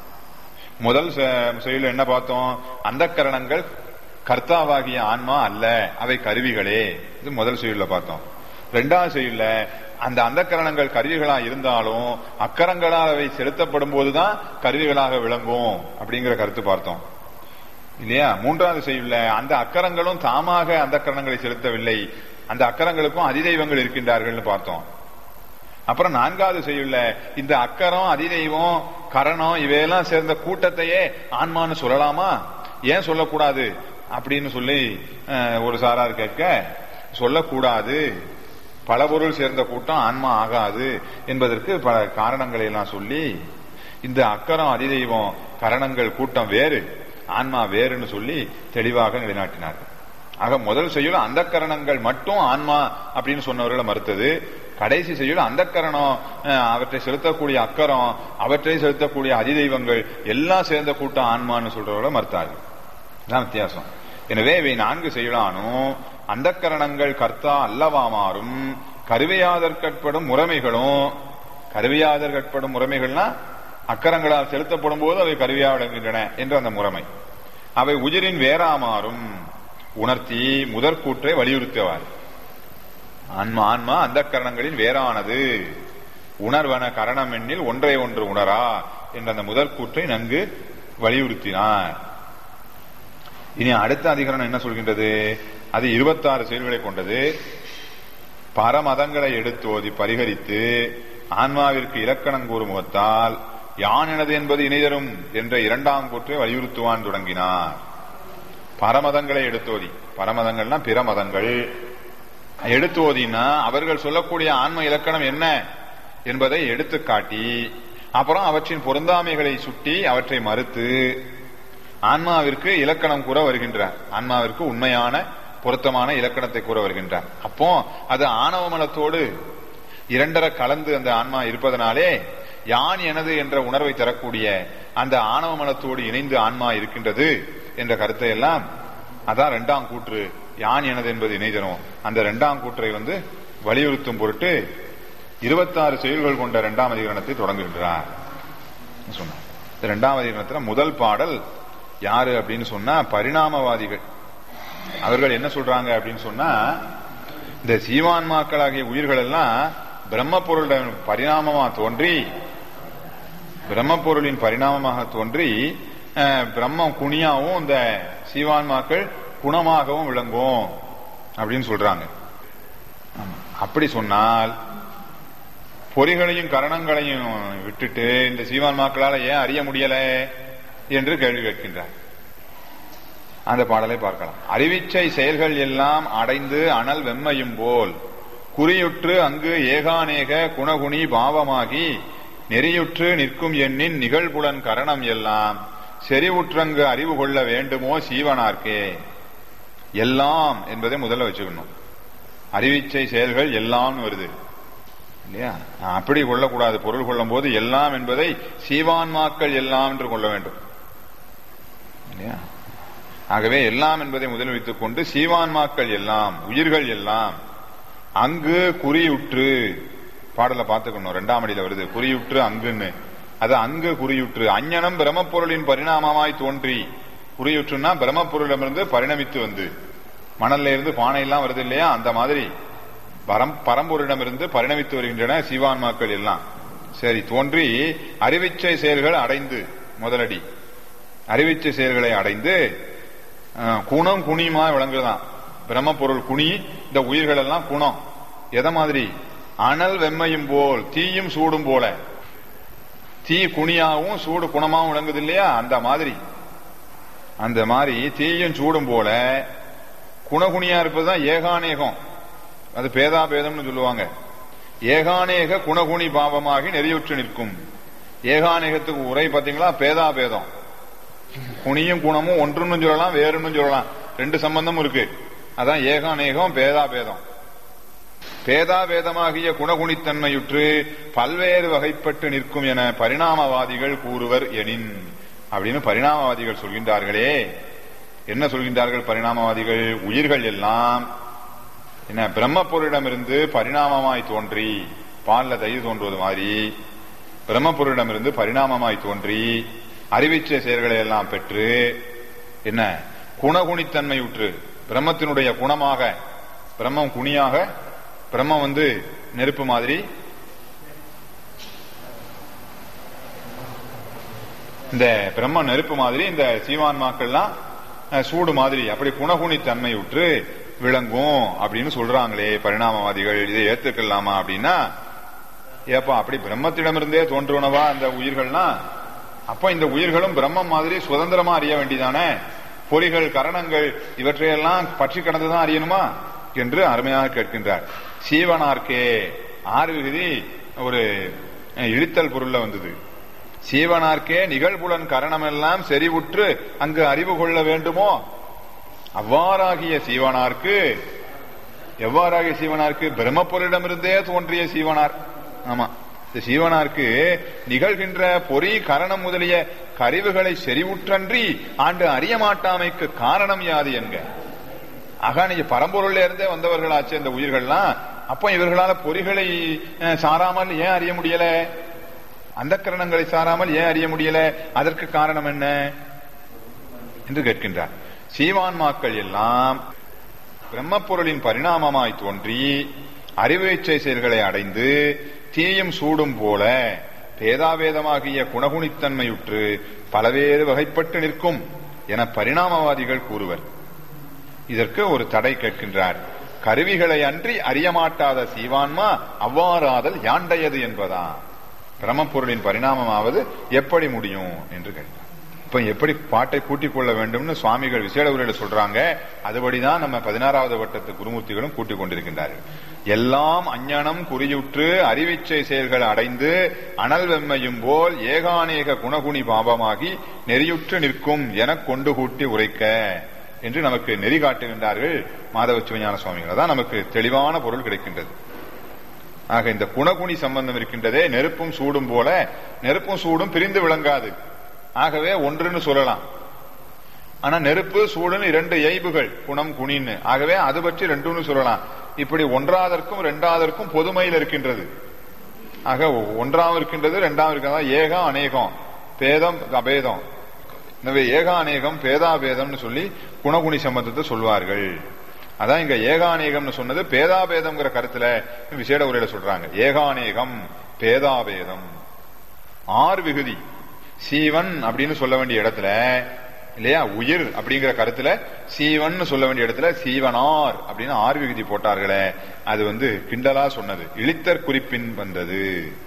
முதல் செ- செயல் என்ன பார்த்தோம் அந்த கரணங்கள் கர்த்தாவாகிய ஆன்மா அல்ல அவை கருவிகளே இது முதல் செயல்ல பார்த்தோம் ரெண்டாவது செயல்ல அந்த அந்த கரணங்கள் கருவிகளா இருந்தாலும் அக்கரங்களால் அவை செலுத்தப்படும் போதுதான் கருவிகளாக விளங்கும் அப்படிங்கிற கருத்து பார்த்தோம் இல்லையா மூன்றாவது செய்யுள்ள அந்த அக்கரங்களும் தாமாக அந்த கரணங்களை செலுத்தவில்லை அந்த அக்கரங்களுக்கும் அதிதெய்வங்கள் இருக்கின்றார்கள்னு பார்த்தோம் அப்புறம் நான்காவது செய்யுள்ள இந்த அக்கரம் அதிதெய்வம் கரணம் இவையெல்லாம் சேர்ந்த கூட்டத்தையே ஆன்மான்னு சொல்லலாமா ஏன் சொல்லக்கூடாது அப்படின்னு சொல்லி அஹ், ஒரு சாரார் கேட்க சொல்லக்கூடாது பல பொருள் சேர்ந்த கூட்டம் ஆன்மா ஆகாது என்பதற்கு பல காரணங்களை எல்லாம் சொல்லி இந்த அக்கரம் அதிதெய்வம் கரணங்கள் கூட்டம் வேறு ஆன்மா வேறுன்னு சொல்லி தெளிவாக நிலைநாட்டினார்கள் ஆக முதல் செய்யுள் அந்த கரணங்கள் மட்டும் ஆன்மா அப்படின்னு சொன்னவர்களை மறுத்தது கடைசி செய்யுள் அந்த கரணம் அஹ், அவற்றை செலுத்தக்கூடிய அக்கரம் அவற்றை செலுத்தக்கூடிய அதிதெய்வங்கள் எல்லாம் சேர்ந்த கூட்டம் ஆன்மான்னு சொல்றவர்களை மறுத்தார்கள் இதான் வித்தியாசம் எனவே இவை நான்கு செயலானும் அந்த கரணங்கள் கர்த்தா அல்லவா மாறும் கருவையாதற்கட்படும் முறைமைகளும் கருவியாதற்கட்படும் முறைமைகள்னா அக்கரங்களால் செலுத்தப்படும் போது அவை கருவியா விளங்குகின்றன என்ற அந்த முறைமை அவை உயிரின் வேறா மாறும் உணர்த்தி முதற்கூற்றை வலியுறுத்துவார் ஆன்மா ஆன்மா அந்த கரணங்களின் வேறானது உணர்வன கரணம் எண்ணில் ஒன்றை ஒன்று உணரா என்ற அந்த முதற்கூற்றை நன்கு வலியுறுத்தினார் இனி அடுத்த அதிகரணம் என்ன சொல்கின்றது அது இருபத்தாறு செயல்களை கொண்டது பரமதங்களை எடுத்து ஓதி பரிகரித்து ஆன்மாவிற்கு இலக்கணம் கூறும் முகத்தால் யான் எனது என்பது இணைதரும் என்ற இரண்டாம் கூற்றை வலியுறுத்துவான் தொடங்கினார் பரமதங்களை எடுத்தோதி பரமதங்கள்னா பிற மதங்கள் எடுத்து ஓதினா அவர்கள் சொல்லக்கூடிய ஆன்ம இலக்கணம் என்ன என்பதை எடுத்து காட்டி அப்புறம் அவற்றின் பொருந்தாமைகளை சுட்டி அவற்றை மறுத்து ஆன்மாவிற்கு இலக்கணம் கூற வருகின்றார் ஆன்மாவிற்கு உண்மையான பொருத்தமான இலக்கணத்தை கூற வருகின்றார் அப்போ அது ஆணவ மலத்தோடு இரண்டர கலந்து அந்த ஆன்மா இருப்பதனாலே யான் எனது என்ற உணர்வை தரக்கூடிய அந்த ஆணவ மலத்தோடு இணைந்து ஆன்மா இருக்கின்றது என்ற கருத்தை எல்லாம் அதான் இரண்டாம் கூற்று யான் எனது என்பது இணை தரும் அந்த இரண்டாம் கூற்றை வந்து வலியுறுத்தும் பொருட்டு இருபத்தாறு செயல்கள் கொண்ட இரண்டாம் அதிகரணத்தை தொடங்குகின்றார் சொன்னார் இந்த இரண்டாம் அதிகரணத்துல முதல் பாடல் யாரு அப்படின்னு சொன்னா பரிணாமவாதிகள் அவர்கள் என்ன சொல்றாங்க அப்படின்னு சொன்னா இந்த சீவான்மாக்களாகிய உயிர்கள் எல்லாம் பிரம்ம பொருளுடன் பரிணாமமா தோன்றி பிரம்ம பொருளின் பரிணாமமாக தோன்றி அஹ், பிரம்மம் குணியாவும் இந்த சீவான்மாக்கள் குணமாகவும் விளங்கும் அப்படின்னு சொல்றாங்க ஆமா. அப்படி சொன்னால் பொறிகளையும் கரணங்களையும் விட்டுட்டு இந்த சீவான்மாக்களால ஏன் அறிய முடியல என்று கேள்வி கேட்கின்றார் அந்த பாடலை பார்க்கலாம் அறிவிச்சை செயல்கள் எல்லாம் அடைந்து அனல் வெம்மையும் போல் குறியுற்று அங்கு ஏகாநேக குணகுணி பாவமாகி நெறியுற்று நிற்கும் எண்ணின் நிகழ்புலன் கரணம் எல்லாம் செறிவுற்றங்கு அறிவு கொள்ள வேண்டுமோ சீவனார்க்கே எல்லாம் என்பதை முதல்ல வச்சுக்கணும் அறிவிச்சை செயல்கள் எல்லாம் வருது இல்லையா அப்படி கொள்ளக்கூடாது பொருள் கொள்ளும் போது எல்லாம் என்பதை சீவான்மாக்கள் எல்லாம் என்று கொள்ள வேண்டும் இல்லையா ஆகவே எல்லாம் என்பதை முதலில் வைத்துக் கொண்டு சீவான்மாக்கள் எல்லாம் உயிர்கள் எல்லாம் அங்கு குறியுற்று பாடல பார்த்துக்கணும் ரெண்டாம் அடியில வருது குறியுற்று அங்குன்னு அது அங்கு குறியுற்று அஞ்ஞனம் பிரம்மப்பொருளின் பரிணாமமாய் தோன்றி குறியுற்றுன்னா பிரம்மப்பொருளிடமிருந்து பரிணமித்து வந்து மணல்ல இருந்து பானை எல்லாம் வருது இல்லையா அந்த மாதிரி பரம் பரம்பொருளிடமிருந்து பரிணமித்து வருகின்றன சீவான்மாக்கள் எல்லாம் சரி தோன்றி அறிவிச்சை செயல்கள் அடைந்து முதலடி அறிவிச்சை செயல்களை அடைந்து அஹ், குணம் குணியுமா விளங்குதான் பிரம்மப்பொருள் குனி இந்த உயிர்கள் எல்லாம் குணம் எதை மாதிரி அனல் வெம்மையும் போல் தீயும் சூடும் போல தீ குனியாவும் சூடு குணமாவும் விளங்குது இல்லையா அந்த மாதிரி அந்த மாதிரி தீயும் சூடும் போல குணகுணியா இருப்பதுதான் ஏகாநேகம் அது பேதாபேதம்னு சொல்லுவாங்க ஏகாநேக குணகுணி பாவமாகி நெறியுற்று நிற்கும் ஏகாநேகத்துக்கு உரை பாத்தீங்களா பேதாபேதம் குணியும் குணமும் ஒன்றுன்னு சொல்லலாம் வேறுன்னு சொல்லலாம் ரெண்டு சம்பந்தமும் இருக்கு அதான் ஏகாநேகம் பேதாபேதம் பேதாபேதமாகிய குணகுணித்தன்மையுற்று பல்வேறு வகைப்பட்டு நிற்கும் என பரிணாமவாதிகள் கூறுவர் எனின் அப்படின்னு பரிணாமவாதிகள் சொல்கின்றார்களே என்ன சொல்கின்றார்கள் பரிணாமவாதிகள் உயிர்கள் எல்லாம் என்ன பிரம்ம பொருளிடமிருந்து பரிணாமமாய் தோன்றி பால்ல தயிர் தோன்றுவது மாதிரி பிரம்ம பொருளிடமிருந்து பரிணாமமாய் தோன்றி அறிவிச்ச செயல்களை எல்லாம் பெற்று என்ன குணகுணித்தன்மை உற்று பிரம்மத்தினுடைய குணமாக பிரம்மம் குணியாக பிரம்மம் வந்து நெருப்பு மாதிரி இந்த பிரம்ம நெருப்பு மாதிரி இந்த சீவான்மாக்கள்லாம் அஹ், சூடு மாதிரி அப்படி குணகுணி தன்மை உற்று விளங்கும் அப்படின்னு சொல்றாங்களே பரிணாமவாதிகள் இதை ஏத்துக்கலாமா அப்படின்னா ஏப்பா அப்படி பிரம்மத்திடமிருந்தே தோன்றுவனவா அந்த உயிர்கள்லாம் அப்ப இந்த உயிர்களும் பிரம்மம் மாதிரி சுதந்திரமா அறிய வேண்டியதானே பொறிகள் கரணங்கள் இவற்றையெல்லாம் பற்றி கடந்துதான் அறியணுமா என்று அருமையாக கேட்கின்றார் சீவனார்க்கே ஆறு விகுதி ஒரு அஹ், இழித்தல் பொருள்ல வந்தது சீவனார்க்கே நிகழ்புலன் கரணமெல்லாம் செறிவுற்று அங்கு அறிவு கொள்ள வேண்டுமோ அவ்வாறாகிய சீவனார்க்கு எவ்வாறாகிய சீவனார்க்கு பிரம்மப்பொருளிடமிருந்தே தோன்றிய சீவனார் ஆமா இந்த சீவனார்க்கு நிகழ்கின்ற பொறி கரணம் முதலிய கருவுகளை செறிவுற்றன்றி ஆண்டு அறிய மாட்டாமைக்கு காரணம் யாது என்க ஆகா நீங்க பரம்பொருள்ல இருந்தே வந்தவர்களாச்சு இந்த உயிர்கள்லாம் அப்ப இவர்களால பொறிகளை அஹ், சாராமல் ஏன் அறிய முடியல அந்த கரணங்களை சாராமல் ஏன் அறிய முடியல அதற்கு காரணம் என்ன என்று கேட்கின்றார் சீவான்மாக்கள் எல்லாம் பிரம்மப்பொருளின் பரிணாமமாய் தோன்றி அறிவு இச்சை செயல்களை அடைந்து தீயும் சூடும் போல பேதாவேதமாகிய குணகுணித்தன்மையுற்று பலவேறு வகைப்பட்டு நிற்கும் என பரிணாமவாதிகள் கூறுவர் இதற்கு ஒரு தடை கேட்கின்றார் கருவிகளை அன்றி அறியமாட்டாத சீவான்மா அவ்வாறாதல் யாண்டையது என்பதா பிரம்மப்பொருளின் பரிணாமமாவது எப்படி முடியும் என்று கேட்டார் இப்ப எப்படி பாட்டை கூட்டிக் கொள்ள வேண்டும்னு சுவாமிகள் விசேட உரையில சொல்றாங்க அதுபடிதான் நம்ம பதினாறாவது வட்டத்து குருமூர்த்திகளும் கூட்டிக் கொண்டிருக்கின்றார்கள் எல்லாம் அஞ்ஞானம் குறியுற்று அறிவிச்சை செயல்கள் அடைந்து அனல் வெம்மையும் போல் ஏகாநேக குணகுணி பாபமாகி நெறியுற்று நிற்கும் என கொண்டு கூட்டி உரைக்க என்று நமக்கு நெறி காட்டுகின்றார்கள் மாதவ சிவஞான சுவாமிகள் தான் நமக்கு தெளிவான பொருள் கிடைக்கின்றது ஆக இந்த குணகுணி சம்பந்தம் இருக்கின்றதே நெருப்பும் சூடும் போல நெருப்பும் சூடும் பிரிந்து விளங்காது ஆகவே ஒன்றுன்னு சொல்லலாம் ஆனா நெருப்பு சூடுன்னு இரண்டு இயல்புகள் குணம் குணின்னு ஆகவே அது பற்றி ரெண்டுன்னு சொல்லலாம் இப்படி ஒன்றாவதற்கும் இரண்டாவதற்கும் பொதுமையில் இருக்கின்றது ஆக ஒன்றாவும் இருக்கின்றது இரண்டாவும் இருக்கின்றது ஏகம் அநேகம் பேதம் அபேதம் எனவே ஏகா அநேகம் பேதாபேதம்னு சொல்லி குணகுணி சம்பந்தத்தை சொல்வார்கள் அதான் இங்க ஏகாநேகம்னு சொன்னது பேதாபேதம்ங்கிற கருத்துல விசேட உரையில சொல்றாங்க ஏகாநேகம் பேதாபேதம் ஆறு விகுதி சீவன் அப்படின்னு சொல்ல வேண்டிய இடத்துல இல்லையா உயிர் அப்படிங்கிற கருத்துல சீவன் சொல்ல வேண்டிய இடத்துல சீவனார் அப்படின்னு ஆறு விகுதி போட்டார்களே அது வந்து கிண்டலா சொன்னது இழித்தர் குறிப்பின் வந்தது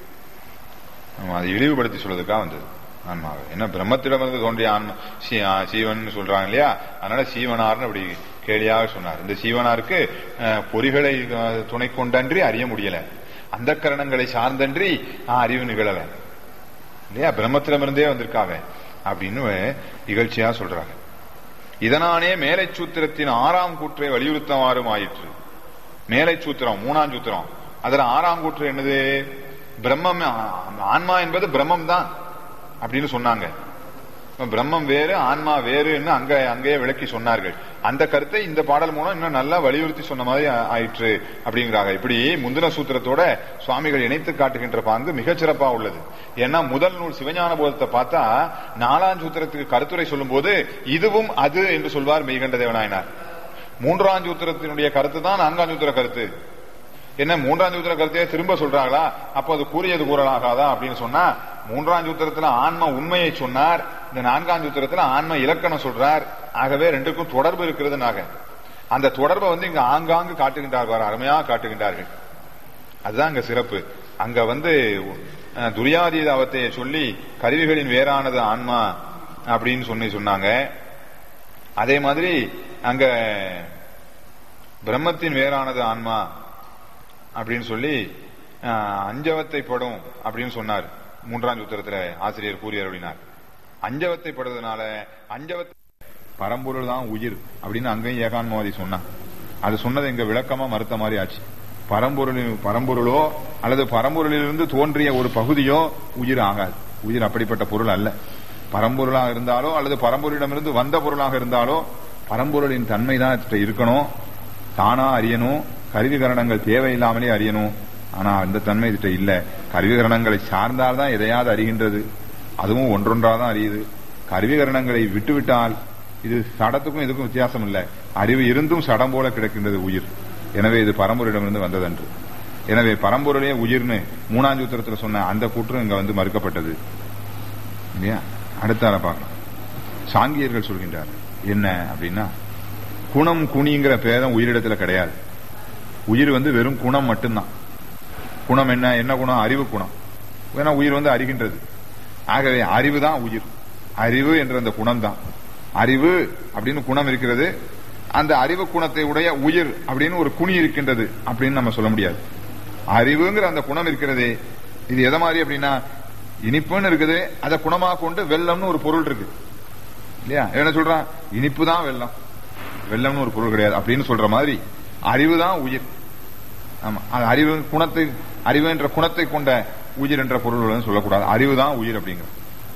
ஆமா, அதை இழிவுபடுத்தி சொல்றதுக்காக வந்தது ஆன்மாவை என்ன பிரம்மத்திடமிருந்து தோன்றிய ஆன்மா சீ- ஆ, சீவன் சொல்றாங்க இல்லையா அதனால சீவனார்னு அப்படி கேலியாக சொன்னார் இந்த சீவனாருக்கு அஹ், பொறிகளை அஹ், துணை கொண்டன்றி அறிய முடியல அந்த கரணங்களை சார்ந்தன்றி ஆஹ், அறிவு நிகழல இல்லையா பிரம்மத்திடமிருந்தே வந்திருக்காங்க அப்படின்னு இகழ்ச்சியா சொல்றாங்க இதனானே மேலை சூத்திரத்தின் ஆறாம் கூற்றை வலியுறுத்தமாறும் ஆயிற்று மேலை சூத்திரம் மூணாம் சூத்திரம் அதுல ஆறாம் கூற்று என்னது பிரம்மம் ஆ- ஆன்மா என்பது பிரம்மம் தான் அப்படின்னு சொன்னாங்க இப்ப பிரம்மம் வேறு ஆன்மா வேறுன்னு அங்க அங்கேயே விளக்கி சொன்னார்கள் அந்த கருத்தை இந்த பாடல் மூலம் இன்னும் நல்லா வலியுறுத்தி சொன்ன மாதிரி ஆ- ஆயிற்று அப்படிங்கிறாங்க இப்படி முந்தின சூத்திரத்தோட சுவாமிகள் இணைத்து காட்டுகின்ற பாங்கு மிகச் சிறப்பா உள்ளது ஏன்னா முதல் நூல் சிவஞான போதத்தை பார்த்தா நாலாம் சூத்திரத்துக்கு கருத்துரை சொல்லும்போது இதுவும் அது என்று சொல்வார் மெய்கண்ட தேவநாயனார் மூன்றாம் சூத்திரத்தினுடைய கருத்து தான் நான்காம் சூத்திர கருத்து என்ன மூன்றாம் சூத்திர கருத்தையே திரும்ப சொல்றாங்களா அப்போ அது கூறியது கூறலாகாதா அப்படின்னு சொன்னா மூன்றாம் சூத்திரத்துல ஆன்ம உண்மையை சொன்னார் இந்த நான்காம் சூத்திரத்துல ஆன்ம இலக்கணம் சொல்றார் ஆகவே ரெண்டுக்கும் தொடர்பு இருக்கிறதுனாக அந்த தொடர்பை வந்து இங்க ஆங்காங்கு காட்டுகின்றார்கள் அருமையா காட்டுகின்றார்கள் அதுதான் அங்க சிறப்பு அங்க வந்து அஹ், துரியாதீதாவத்தை சொல்லி கருவிகளின் வேறானது ஆன்மா அப்படின்னு சொல்லி சொன்னாங்க அதே மாதிரி அங்க பிரம்மத்தின் வேறானது ஆன்மா அப்படின்னு சொல்லி அஹ், அஞ்சவத்தை படும் அப்படின்னு சொன்னார் மூன்றாம் சூத்திரத்துல ஆசிரியர் கூறியார் அப்படின்னார் அஞ்சவத்தை படுறதுனால அஞ்சவத்தை பரம்பொருள் தான் உயிர் அப்படின்னு அங்கேயும் ஏகான்மவாதி சொன்னான் அது சொன்னது எங்க விளக்கமா மறுத்த மாதிரி ஆச்சு பரம்பொருளின் பரம்பொருளோ அல்லது பரம்பொருளிலிருந்து தோன்றிய ஒரு பகுதியோ உயிர் ஆகாது உயிர் அப்படிப்பட்ட பொருள் அல்ல பரம்பொருளாக இருந்தாலோ அல்லது பரம்பொருளிடமிருந்து வந்த பொருளாக இருந்தாலோ பரம்பொருளின் தன்மை தான் இதுட்ட இருக்கணும் தானா அறியணும் கருவிகரணங்கள் தேவையில்லாமலே அறியணும் ஆனா அந்த தன்மை இதுட்ட இல்ல கருவிகரணங்களை சார்ந்தால்தான் எதையாவது அறிகின்றது அதுவும் ஒன்றொன்றா தான் அறியுது கருவிகரணங்களை விட்டுவிட்டால் இது சடத்துக்கும் இதுக்கும் வித்தியாசம் இல்லை அறிவு இருந்தும் சடம் போல கிடக்கின்றது உயிர் எனவே இது பரம்பொருளிடமிருந்து வந்ததன்று எனவே பரம்பொருளே உயிர்னு மூணாம் சூத்திரத்தில் சொன்ன அந்த கூற்றும் இங்க வந்து மறுக்கப்பட்டது இல்லையா அடுத்தால பார்க்கலாம் சாங்கியர்கள் சொல்கின்றார் என்ன அப்படின்னா குணம் குணிங்கிற பேதம் உயிரிடத்துல கிடையாது உயிர் வந்து வெறும் குணம் மட்டும்தான் குணம் என்ன என்ன குணம் அறிவு குணம் ஏன்னா உயிர் வந்து அறிகின்றது ஆகவே அறிவு தான் உயிர் அறிவு என்ற அந்த குணம் தான் அறிவு அப்படின்னு குணம் இருக்கிறது அந்த அறிவு குணத்தை உடைய உயிர் அப்படின்னு ஒரு குணி இருக்கின்றது அப்படின்னு நம்ம சொல்ல முடியாது அறிவுங்கிற அந்த குணம் இருக்கிறதே இது எதை மாதிரி அப்படின்னா இனிப்புன்னு இருக்குது அதை குணமா கொண்டு வெள்ளம்னு ஒரு பொருள் இருக்கு இல்லையா என்ன சொல்றான் இனிப்பு தான் வெள்ளம் வெள்ளம்னு ஒரு பொருள் கிடையாது அப்படின்னு சொல்ற மாதிரி அறிவு தான் உயிர் ஆமா அது அறிவு குணத்தை அறிவு என்ற குணத்தை கொண்ட உயிர் என்ற பொருள் சொல்லக்கூடாது அறிவு தான் உயிர் அப்படிங்கிற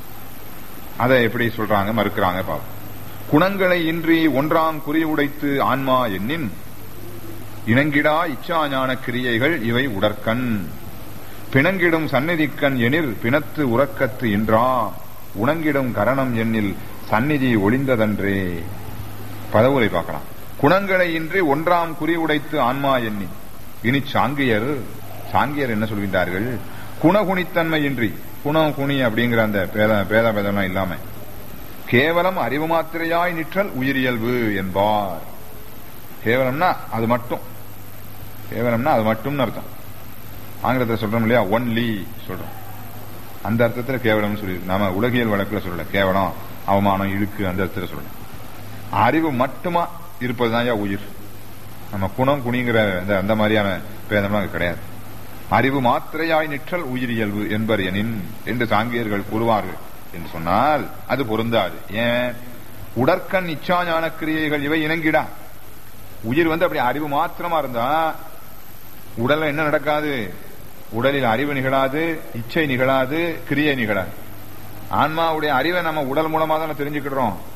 அதை எப்படி சொல்றாங்க மறுக்கிறாங்க பாப்போம் குணங்களை இன்றி ஒன்றாம் குறி உடைத்து ஆன்மா எண்ணின் இணங்கிடா இச்சா ஞான கிரியைகள் இவை உடற்கண் பிணங்கிடும் சந்நிதிக்கண் எனில் பிணத்து உறக்கத்து இன்றா உணங்கிடும் கரணம் எண்ணில் சந்நிதி ஒளிந்ததன்றே பதவுரை பார்க்கலாம் குணங்களை இன்றி ஒன்றாம் குறி உடைத்து ஆன்மா எண்ணி இனி சாங்கியர் சாங்கியர் என்ன சொல்கின்றார்கள் குணகுணித்தன்மை இன்றி குணம் குணி அப்படிங்கிற அந்த பேத பேத பேதம்லாம் இல்லாம கேவலம் அறிவு மாத்திரையாய் நிற்றல் உயிரியல்பு என்பார் கேவலம்னா அது மட்டும் கேவலம்னா அது மட்டும்னு அர்த்தம் ஆங்கிலத்தில் சொல்றோம் இல்லையா ஒன்லி சொல்றோம் அந்த அர்த்தத்துல கேவலம்னு சொல்லி நாம உலகியல் வழக்குல சொல்லல கேவலம் அவமானம் இழுக்கு அந்த அர்த்தத்துல சொல்லல அறிவு மட்டுமா இருப்பதுதான் உயிர் நம்ம குணம் குணிங்கிற அந்த அந்த மாதிரியான பேதம்லாம் அங்க கிடையாது அறிவு மாத்திரையாய் நிற்றல் உயிரியல்பு என்பர் எனின் என்று சாங்கியர்கள் கூறுவார்கள் என்று சொன்னால் அது பொருந்தாது ஏன் உடற்கண் இச்சா ஞான கிரியைகள் இவை இணங்கிடா உயிர் வந்து அப்படி அறிவு மாத்திரமா இருந்தா உடல்ல என்ன நடக்காது உடலில் அறிவு நிகழாது இச்சை நிகழாது கிரியை நிகழாது ஆன்மாவுடைய அறிவை நம்ம உடல் மூலமா தானே தெரிஞ்சுக்கிடுறோம்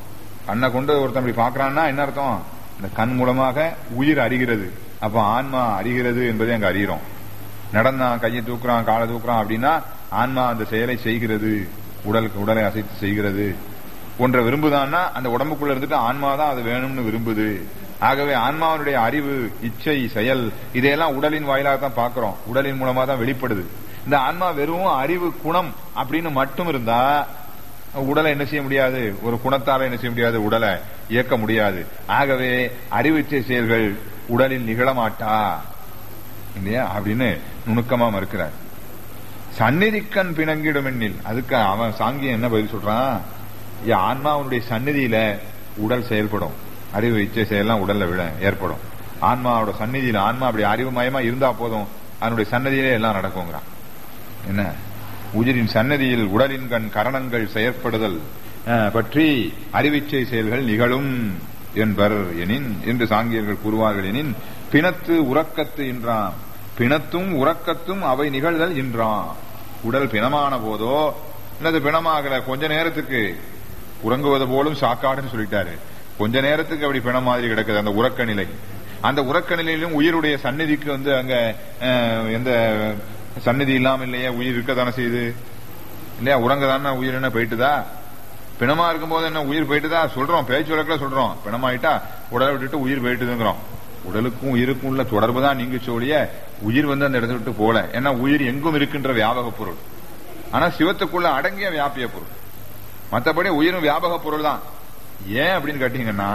கண்ணை கொண்டு ஒருத்தன் இப்படி பாக்குறான்னா என்ன அர்த்தம் இந்த கண் மூலமாக உயிர் அறிகிறது அப்ப ஆன்மா அறிகிறது என்பதை அங்க அறிகிறோம் நடந்தான் கையை தூக்குறான் காலை தூக்குறான் அப்படின்னா ஆன்மா அந்த செயலை செய்கிறது உடலுக்கு உடலை அசைத்து செய்கிறது ஒன்றை விரும்புதான்னா அந்த உடம்புக்குள்ள இருந்துட்டு ஆன்மா தான் அது வேணும்னு விரும்புது ஆகவே ஆன்மாவினுடைய அறிவு இச்சை செயல் இதையெல்லாம் உடலின் வாயிலாக தான் பார்க்கிறோம் உடலின் மூலமா தான் வெளிப்படுது இந்த ஆன்மா வெறும் அறிவு குணம் அப்படின்னு மட்டும் இருந்தா உடலை என்ன செய்ய முடியாது ஒரு குணத்தால என்ன செய்ய முடியாது உடலை இயக்க முடியாது ஆகவே அறிவிச்சை செயல்கள் உடலில் நிகழமாட்டா இல்லையா அப்படின்னு நுணுக்கமா மறுக்கிறார் சந்நிதிக்கண் பிணங்கிடும் எண்ணில் அதுக்கு அவன் சாங்கியம் என்ன பதில் சொல்றான் ஏன் ஆன்மாவுடைய சந்நிதியில உடல் செயல்படும் அறிவு இச்சை செயல்லாம் உடல்ல விட ஏற்படும் ஆன்மாவோட சந்நிதியில ஆன்மா அப்படி அறிவு மயமா இருந்தா போதும் அதனுடைய சன்னதியிலே எல்லாம் நடக்குங்கிறான் என்ன உயிரின் சன்னதியில் உடலின் கண் கரணங்கள் செயற்படுதல் அஹ், பற்றி அறிவிச்சை செயல்கள் நிகழும் என்பர் எனின் என்று சாங்கியர்கள் கூறுவார்கள் எனின் பிணத்து உறக்கத்து என்றான் பிணத்தும் உறக்கத்தும் அவை நிகழ்தல் என்றான் உடல் பிணமான போதோ அல்லது பிணமாகல கொஞ்ச நேரத்துக்கு உறங்குவது போலும் சாக்காடுன்னு சொல்லிட்டாரு கொஞ்ச நேரத்துக்கு அப்படி பிணம் மாதிரி கிடக்குது அந்த உறக்க நிலை அந்த உறக்க நிலையிலும் உயிருடைய சந்நிதிக்கு வந்து அங்க அஹ், எந்த சந்நிதி இல்லாம இல்லையே உயிர் இருக்கத்தானே செய்யுது இல்லையா உறங்கதானே உயிர் என்ன போயிட்டுதா பிணமா இருக்கும்போது என்ன உயிர் போயிட்டுதா சொல்றோம் பேச்சு வழக்கில் சொல்றோம் பிணமாயிட்டா உடலை விட்டுட்டு உயிர் போயிட்டுதுங்கிறோம் உடலுக்கும் உயிருக்கும் உள்ள தொடர்பு தான் நீங்க சொல்லிய உயிர் வந்து அந்த இடத்தை விட்டு போல ஏன்னா உயிர் எங்கும் இருக்கின்ற வியாபக பொருள் ஆனா சிவத்துக்குள்ள அடங்கிய வியாபிய பொருள் மத்தபடி உயிரும் வியாபக பொருள் தான் ஏன் அப்படின்னு கேட்டீங்கன்னா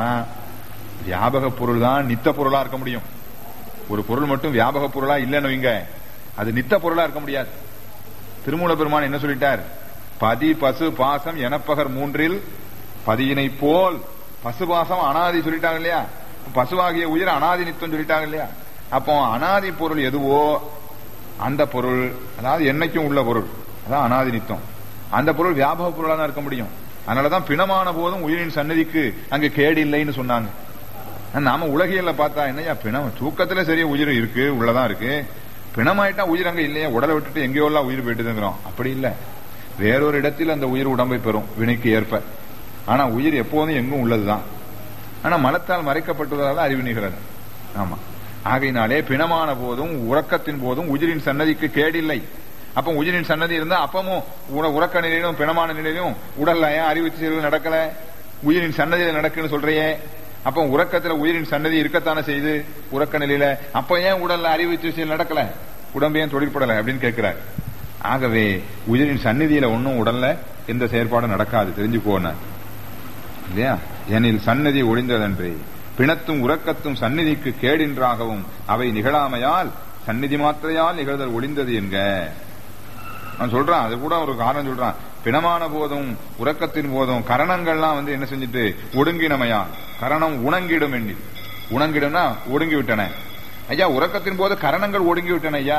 வியாபக பொருள் தான் நித்த பொருளா இருக்க முடியும் ஒரு பொருள் மட்டும் வியாபக பொருளா இல்லைன்னு வைங்க அது நித்த பொருளா இருக்க முடியாது திருமூல பெருமான் என்ன சொல்லிட்டார் பதி பசு பாசம் எனப்பகர் மூன்றில் பதியினை போல் பசு பாசம் அனாதி சொல்லிட்டாங்க இல்லையா பசுவாகிய உயிர் அனாதி நித்தம் சொல்லிட்டாங்க இல்லையா அப்போ அனாதி பொருள் எதுவோ அந்த பொருள் அதாவது என்னைக்கும் உள்ள பொருள் அதான் அனாதி நித்தம் அந்த பொருள் வியாபக பொருளா தான் இருக்க முடியும் அதனாலதான் பிணமான போதும் உயிரின் சன்னதிக்கு அங்க கேடு இல்லைன்னு சொன்னாங்க நாம உலகியல்ல பார்த்தா என்னையா பிணம் தூக்கத்துல சரி உயிர் இருக்கு உள்ளதான் இருக்கு பிணமாயிட்டா உயிர் அங்க இல்லையா உடலை விட்டுட்டு எங்கேயோ எல்லாம் உயிர் போயிட்டுதுங்கிறோம் அப்படி இல்ல வேறொரு இடத்தில் அந்த உயிர் உடம்பை பெறும் வினைக்கு ஏற்ப ஆனா உயிர் எப்போதும் எங்கும் உள்ளதுதான் ஆனா மனத்தால் மறைக்கப்பட்டுள்ளதால அறிவு நிகழது ஆமா ஆகையினாலே பிணமான போதும் உறக்கத்தின் போதும் உயிரின் சன்னதிக்கு கேடில்லை அப்ப உயிரின் சன்னதி இருந்தா அப்பமும் உற- உறக்க நிலையிலும் பிணமான நிலையிலும் உடல்ல ஏன் அறிவு செயல்கள் நடக்கல உயிரின் சன்னதியில நடக்குன்னு சொல்றியே அப்ப உறக்கத்துல உயிரின் சன்னதி இருக்கத்தானே செய்து உறக்க நிலையில அப்ப ஏன் உடல்ல அறிவு செயல் நடக்கல உடம்பு ஏன் தொழிற்படல அப்படின்னு கேட்கிறார் ஆகவே உயிரின் சந்நிதியில ஒன்னும் உடல்ல எந்த செயற்பாடும் நடக்காது தெரிஞ்சுக்கோன இல்லையா எனில் சன்னதி ஒளிந்ததன்றே பிணத்தும் உறக்கத்தும் சந்நிதிக்கு கேடின்றாகவும் அவை நிகழாமையால் சந்நிதி மாத்திரையால் நிகழ்தல் ஒளிந்தது என்க நான் சொல்றான் அது கூட ஒரு காரணம் சொல்றான் பிணமான போதும் உறக்கத்தின் போதும் கரணங்கள்லாம் வந்து என்ன செஞ்சுட்டு ஒடுங்கினமையா கரணம் உணங்கிடும் எண்ணி உணங்கிடும்னா ஒடுங்கி விட்டன ஐயா உறக்கத்தின் போது கரணங்கள் ஒடுங்கி விட்டன ஐயா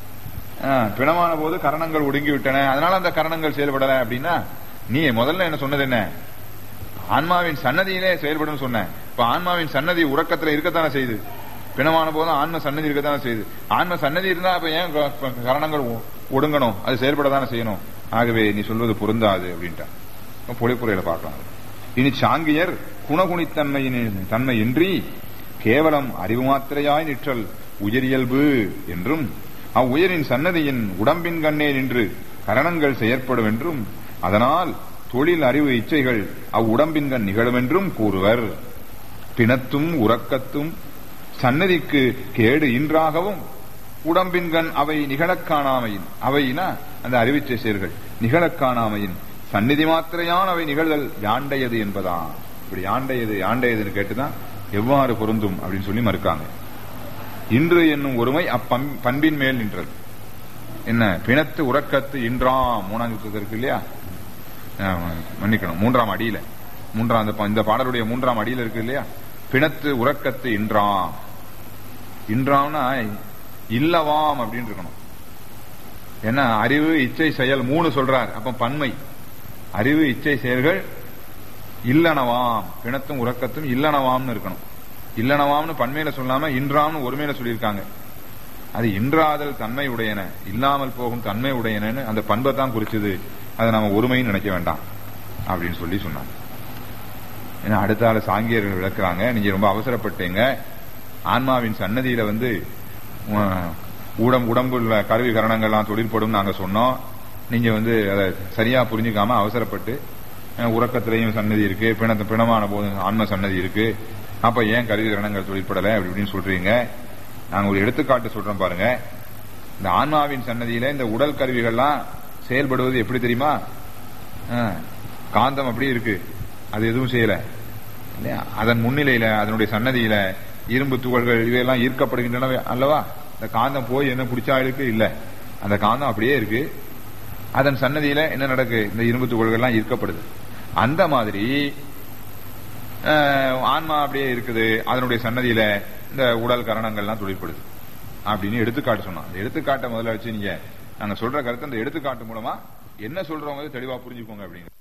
ஆ, பிணமான போது கரணங்கள் ஒடுங்கி விட்டன அதனால அந்த கரணங்கள் செயல்படல அப்படின்னா நீ முதல்ல என்ன சொன்னது என்ன ஆன்மாவின் சன்னதியிலே செயல்படும் சொன்னேன் இப்ப ஆன்மாவின் சன்னதி உறக்கத்துல இருக்கத்தானே செய்யுது பிணமான போதும் ஆன்ம சன்னதி இருக்கத்தானே செய்யுது ஆன்ம சன்னதி இருந்தா அப்ப ஏன் க- க- கரணங்கள் ஒ- ஒடுங்கணும் அது செயல்படத்தானே செய்யணும் ஆகவே நீ சொல்வது பொருந்தாது அப்படின்ட்டான் இப்ப பொழிப்புரையில பார்க்கலாம் இனி சாங்கியர் குணகுணித்தன்மையின் தன்மையின்றி கேவலம் அறிவு மாத்திரையாய் நிற்றல் உயிரியல்பு என்றும் அவ்வுயிரின் சன்னதியின் உடம்பின் கண்ணே நின்று கரணங்கள் செயற்படும் என்றும் அதனால் தொழில் அறிவு இச்சைகள் அவ்வுடம்பின் கண் நிகழும் என்றும் கூறுவர் பிணத்தும் உறக்கத்தும் சன்னதிக்கு கேடு இன்றாகவும் உடம்பின் கண் அவை நிகழக் காணாமையின் அவையினா அந்த அறிவிச்சை செயல்கள் நிகழக் காணாமையின் சந்நிதி மாத்திரையான் அவை நிகழ்தல் யாண்டையது என்பதான் இப்படி யாண்டையது யாண்டையதுன்னு கேட்டுதான் எவ்வாறு பொருந்தும் அப்படின்னு சொல்லி மறுக்காங்க இன்று என்னும் ஒருமை அப்பம் பண்பின் மேல் நின்றது என்ன பிணத்து உறக்கத்து இன்றாம் மூணாம் யுத்தத்தில் இருக்கு இல்லையா ஆஹ் மன்னிக்கணும் மூன்றாம் அடியில மூன்றாம் இந்த பா- இந்த பாடலுடைய மூன்றாம் அடியில இருக்கு இல்லையா பிணத்து உறக்கத்து இன்றாம் இன்றாம்னா இல்லவாம் அப்படின்னு இருக்கணும் என்ன அறிவு இச்சை செயல் மூணு சொல்றார் அப்ப பன்மை அறிவு இச்சை செயல்கள் இல்லனவாம் பிணத்தும் உறக்கத்தும் இல்லனவாம்னு இருக்கணும் இல்லனவாம்னு பன்மையில சொல்லாம இன்றாம்னு ஒருமையில சொல்லியிருக்காங்க அது இன்றாதல் தன்மை உடையன இல்லாமல் போகும் தன்மை உடையனன்னு அந்த பண்பை தான் குறிச்சது அதை நாம ஒருமைன்னு நினைக்க வேண்டாம் அப்படின்னு சொல்லி சொன்னாங்க ஏன்னா அடுத்த ஆள சாங்கியர்கள் விளக்குறாங்க நீங்க ரொம்ப அவசரப்பட்டீங்க ஆன்மாவின் சன்னதியில வந்து உம், உடம் உடம்புள்ள கருவி கரணங்கள்லாம் தொழிற்படும் நாங்க சொன்னோம் நீங்க வந்து அதை சரியா புரிஞ்சுக்காம அவசரப்பட்டு அஹ், உறக்கத்திலையும் சன்னதி இருக்கு பிண பிணமான போது ஆன்ம சன்னதி இருக்கு அப்ப ஏன் கருவி கரணங்கள் தொழிற்படலை அப்படி இப்படின்னு சொல்றீங்க நாங்க ஒரு எடுத்துக்காட்டு சொல்றோம் பாருங்க இந்த ஆன்மாவின் சன்னதியில இந்த உடல் கருவிகள்லாம் செயல்படுவது எப்படி தெரியுமா அஹ், காந்தம் அப்படியே இருக்கு அது எதுவும் செய்யல இல்லையா அதன் முன்னிலையில அதனுடைய சன்னதியில இரும்பு துகள்கள் இவையெல்லாம் ஈர்க்கப்படுகின்றன அல்லவா இந்த காந்தம் போய் என்ன பிடிச்சா இருக்கு இல்ல அந்த காந்தம் அப்படியே இருக்கு அதன் சன்னதியில என்ன நடக்கு இந்த இரும்பு துகள்கள்லாம் ஈர்க்கப்படுது அந்த மாதிரி அஹ், ஆன்மா அப்படியே இருக்குது அதனுடைய சன்னதியில இந்த உடல் கரணங்கள்லாம் தொழிற்படுது அப்படின்னு எடுத்துக்காட்டு சொன்னோம் அந்த எடுத்துக்காட்டை முதல்ல வச்சு நீங்க நாங்க சொல்ற கருத்து அந்த எடுத்துக்காட்டு மூலமா என்ன சொல்றவங்க தெளிவா புரிஞ்சுக்கோங்க அப்படின்னு